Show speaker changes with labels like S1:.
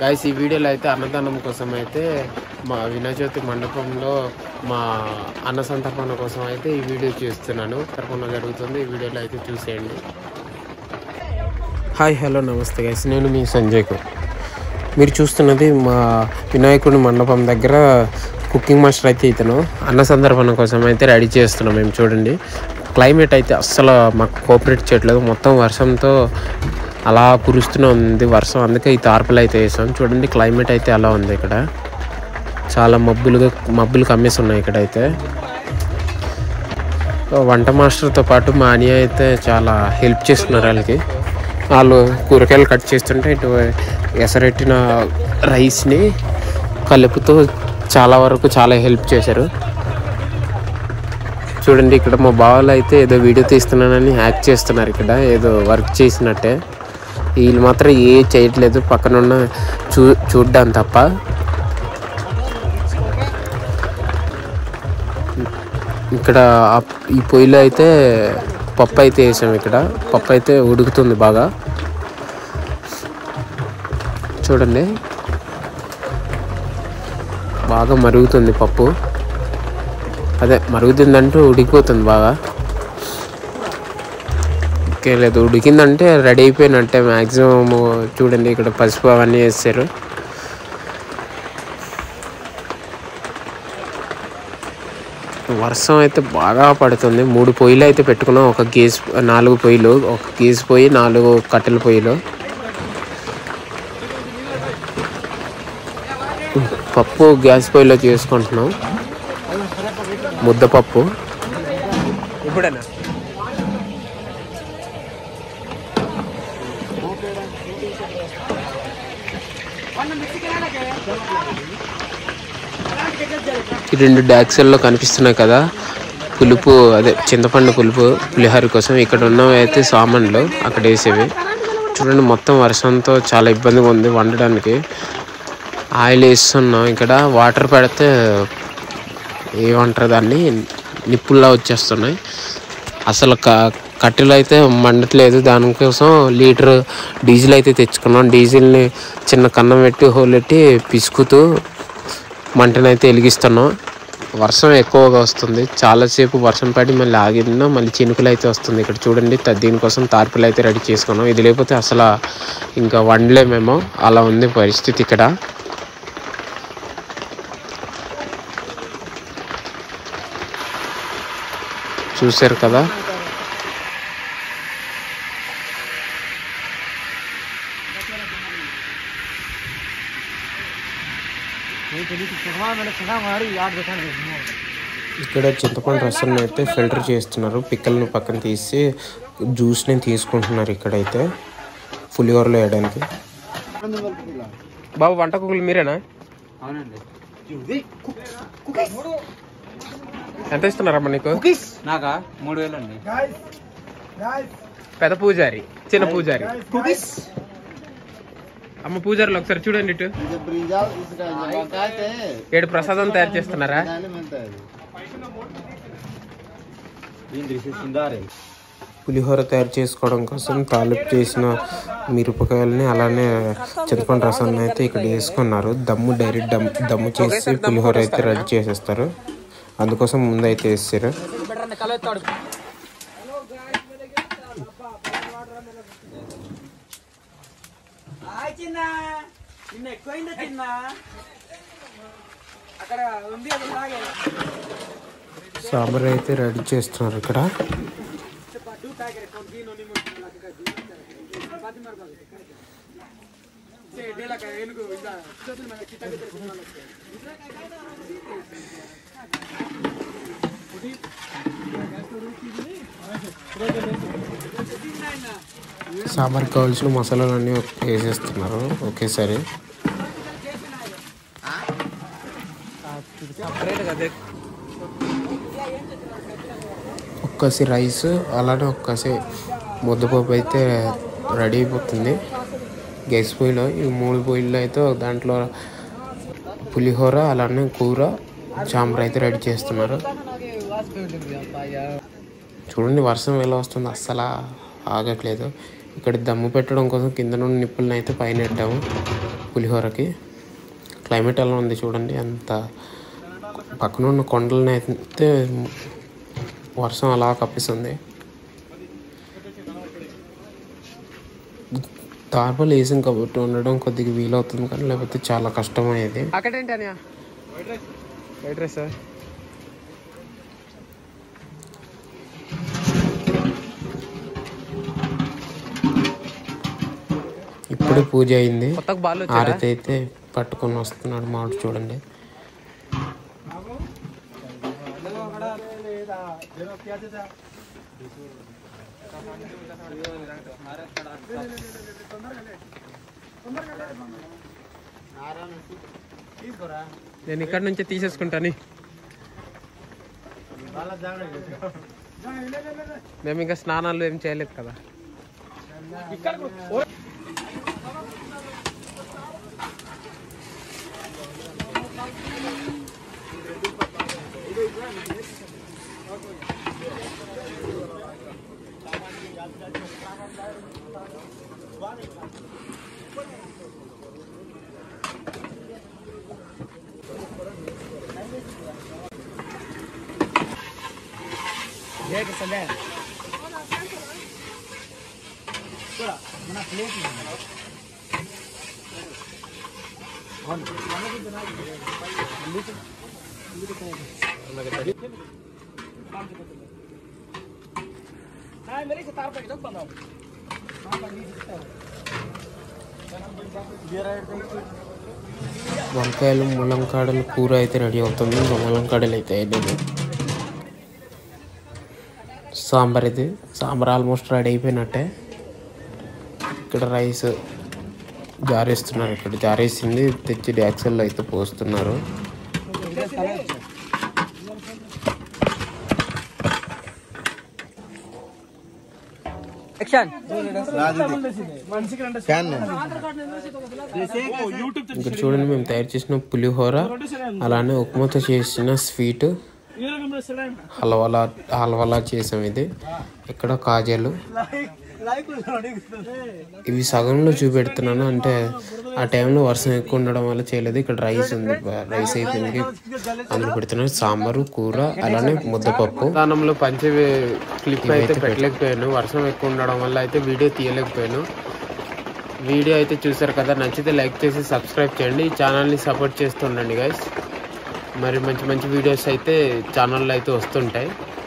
S1: guys ఈ వీడియోలో అయితే అన్నదానం కోసం అయితే మా వినాయచవితి మండపంలో మా అన్న సంతర్పణ కోసం అయితే ఈ వీడియో చేస్తున్నాను తర్పణ జరుగుతుంది ఈ వీడియోలో అయితే చూసేయండి హాయ్ హలో నమస్తే గైస్ నేను మీ సంజయ్కు మీరు చూస్తున్నది మా వినాయకుడి మండపం దగ్గర కుకింగ్ మాస్టర్ అయితే ఇతను అన్న సందర్భన కోసం అయితే రెడీ చేస్తున్నాం మేము చూడండి క్లైమేట్ అయితే అస్సలు మాకు కోఆపరేట్ చేయట్లేదు మొత్తం వర్షంతో అలా కురుస్తూనే ఉంది వర్షం అందుకే ఈ తార్పులు అయితే వేసాం చూడండి క్లైమేట్ అయితే అలా ఉంది ఇక్కడ చాలా మబ్బులుగా మబ్బులు కమ్మేసి ఉన్నాయి ఇక్కడైతే వంట మాస్టర్తో పాటు మా అనియ అయితే చాలా హెల్ప్ చేస్తున్నారు వాళ్ళకి వాళ్ళు కూరగాయలు కట్ చేస్తుంటే ఇటు ఎసరెట్టిన రైస్ని కలుపుతూ చాలా వరకు చాలా హెల్ప్ చేశారు చూడండి ఇక్కడ మా బావలు అయితే ఏదో వీడియో తీస్తున్నానని యాక్ట్ చేస్తున్నారు ఇక్కడ ఏదో వర్క్ చేసినట్టే వీళ్ళు మాత్రం ఏ చేయట్లేదు పక్కనున్న చూ చూడ్డాం తప్ప ఇక్కడ ఆ- ఈ పొయ్యిలో అయితే పప్పు అయితే వేసాం ఇక్కడ పప్పు అయితే ఉడుకుతుంది బాగా చూడండి బాగా మరుగుతుంది పప్పు అదే మరుగుతుందంటూ ఉడికిపోతుంది బాగా ఓకే లేదు ఉడికిందంటే రెడీ అయిపోయినట్టే మ్యాక్సిమం చూడండి ఇక్కడ పసుపు అవన్నీ వేస్తారు వర్షం అయితే బాగా పడుతుంది మూడు పొయ్యిలు అయితే పెట్టుకున్నాం ఒక గేస్ నాలుగు పొయ్యిలు ఒక గేస్ పొయ్యి నాలుగు కట్టెల పొయ్యిలు పప్పు గ్యాస్ పొయ్యిలో చేసుకుంటున్నాం ముద్దపప్పు ఇప్పుడేనా ఈ రెండు డాక్సల్లో కనిపిస్తున్నాయి కదా పులుపు అదే చింతపండు పులుపు పులిహోర కోసం ఇక్కడ ఉన్నవి అయితే సామాన్లు అక్కడ వేసేవి చూడండి మొత్తం వర్షంతో చాలా ఇబ్బందిగా ఉంది వండడానికి ఆయిల్ వేస్తున్నాం ఇక్కడ వాటర్ పెడితే ఏమంటారు దాన్ని నిప్పుల్లా వచ్చేస్తున్నాయి అసలు క కట్టెలు అయితే మండట్లేదు దానికోసం లీటర్ డీజిల్ అయితే తెచ్చుకున్నాం డీజిల్ని చిన్న కన్నం పెట్టి హోలెట్టి పిసుకుతూ మంటనైతే వెలిగిస్తున్నాం వర్షం ఎక్కువగా వస్తుంది చాలాసేపు వర్షం పడి మళ్ళీ ఆగినా మళ్ళీ చినుకులు అయితే వస్తుంది ఇక్కడ చూడండి త- దీనికోసం తార్పులు అయితే రెడీ చేసుకున్నాం ఇది లేకపోతే అసలు ఇంకా వండలేమేమో అలా ఉంది పరిస్థితి ఇక్కడ చూశారు కదా ఇక్కడ చింతపండు రసం అయితే ఫిల్టర్ చేస్తున్నారు పిక్కల్ని పక్కన తీసి జ్యూస్ని తీసుకుంటున్నారు ఇక్కడైతే పులిహోరలో వేయడానికి బాబు వంట కుక్కలు మీరేనా
S2: అవునండి
S1: ఎంత ఇస్తున్నారమ్మా నీకు
S2: నాకా మూడు వేలు అండి
S1: పెద్ద పూజారి చిన్న పూజారి అమ్మ పూజారులు ఒకసారి చూడండి ఇటు ఏడు ప్రసాదం తయారు చేస్తున్నారా పులిహోర తయారు చేసుకోవడం కోసం తాలింపు చేసిన మిరపకాయలని అలానే చింతపండు రసాన్ని అయితే ఇక్కడ వేసుకున్నారు దమ్ము డైరెక్ట్ దమ్ దమ్ము చేసి పులిహోర అయితే రెడీ చేసేస్తారు అందుకోసం ముందు అయితే వేస్తారు
S3: చిన్న నిన్న ఎక్కువైందా చిన్న అక్కడ ఉంది అది లాగే
S1: సాంబార్ అయితే రెడీ చేస్తున్నారు ఇక్కడ సాంబార్కి కావాల్సిన మసాలాలన్నీ వేసేస్తున్నారు ఒకేసారి ఒక్కసి రైస్ అలానే ఒక్కసి ముద్దపప్పు అయితే రెడీ అయిపోతుంది గ్యాస్ పొయ్యిలో ఈ మూడు పొయ్యిల్లో అయితే ఒక దాంట్లో పులిహోర అలానే కూర సాంబార్ అయితే రెడీ చేస్తున్నారు చూడండి వర్షం ఎలా వస్తుంది అస్సలు ఆగట్లేదు ఇక్కడ దమ్ము పెట్టడం కోసం కింద నుండి నిప్పులను అయితే పైన పెట్టాము పులిహోరకి క్లైమేట్ ఎలా ఉంది చూడండి అంత పక్కన ఉన్న కొండలని అయితే వర్షం అలా కప్పిస్తుంది తార్పల్ వేసాం కాబట్టి ఉండడం కొద్దిగా వీలవుతుంది కానీ లేకపోతే చాలా కష్టమయ్యేది అక్కడేంటి అని వైట్ రైస్ సార్ ఇప్పుడు పూజ అయింది ఆరతి అయితే పట్టుకొని వస్తున్నాడు మామిడి చూడండి నేను ఇక్కడ నుంచి తీసేసుకుంటాను మేము ఇంకా స్నానాలు ఏం చేయలేదు కదా వంకాయలు ములంకాడలు కూర అయితే రెడీ అవుతుంది ఇంకా ములంకాడలు అయితే అయిపోయింది సాంబార్ ఇది సాంబార్ ఆల్మోస్ట్ రెడీ అయిపోయినట్టే ఇక్కడ రైస్ జారేస్తున్నారు ఇక్కడ జారేసింది తెచ్చి డ్యాక్సల్లో అయితే పోస్తున్నారు
S3: యాక్షన్
S1: ఇక్కడ చూడండి మేము తయారు చేసిన పులిహోర అలానే ఉప్మాతో చేసిన స్వీట్ హల్వాలా హల్వాలా చేసాం ఇది ఇక్కడ కాజాలు ఇవి సగంలో చూపెడుతున్నాను అంటే ఆ టైంలో వర్షం ఎక్కువ ఉండడం వల్ల చేయలేదు ఇక్కడ రైస్ ఉంది రైస్ అయిపోయింది అందులో పెడుతున్నాను సాంబారు కూర అలానే ముద్దపప్పు దానంలో పంచి క్లిప్ అయితే పెట్టలేకపోయాను వర్షం ఎక్కువ ఉండడం వల్ల అయితే వీడియో తీయలేకపోయాను వీడియో అయితే చూసారు కదా నచ్చితే లైక్ చేసి సబ్స్క్రైబ్ చేయండి ఈ ఛానల్ని సపోర్ట్ చేస్తుండండి గైస్ మరి మంచి మంచి వీడియోస్ అయితే ఛానల్లో అయితే వస్తుంటాయి